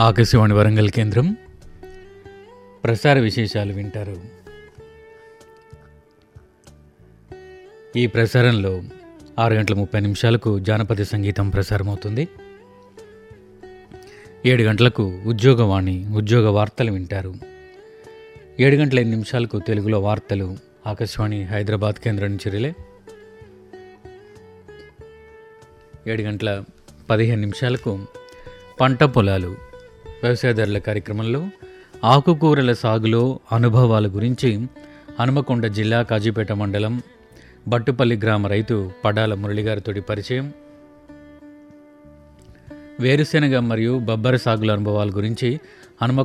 ఆకాశవాణి వరంగల్ కేంద్రం ప్రసార విశేషాలు వింటారు ఈ ప్రసారంలో ఆరు గంటల ముప్పై నిమిషాలకు జానపద సంగీతం ప్రసారమవుతుంది ఏడు గంటలకు ఉద్యోగవాణి ఉద్యోగ వార్తలు వింటారు ఏడు గంటల ఐదు నిమిషాలకు తెలుగులో వార్తలు ఆకాశవాణి హైదరాబాద్ కేంద్రం నుంచి రిలే ఏడు గంటల పదిహేను నిమిషాలకు పంట పొలాలు వ్యవసాయదారుల కార్యక్రమంలో ఆకుకూరల సాగులో అనుభవాల గురించి హనుమకొండ జిల్లా కాజీపేట మండలం బట్టుపల్లి గ్రామ రైతు పడాల మురళిగారితోటి పరిచయం వేరుశెనగ మరియు బొబ్బర సాగుల అనుభవాల గురించి హనుమ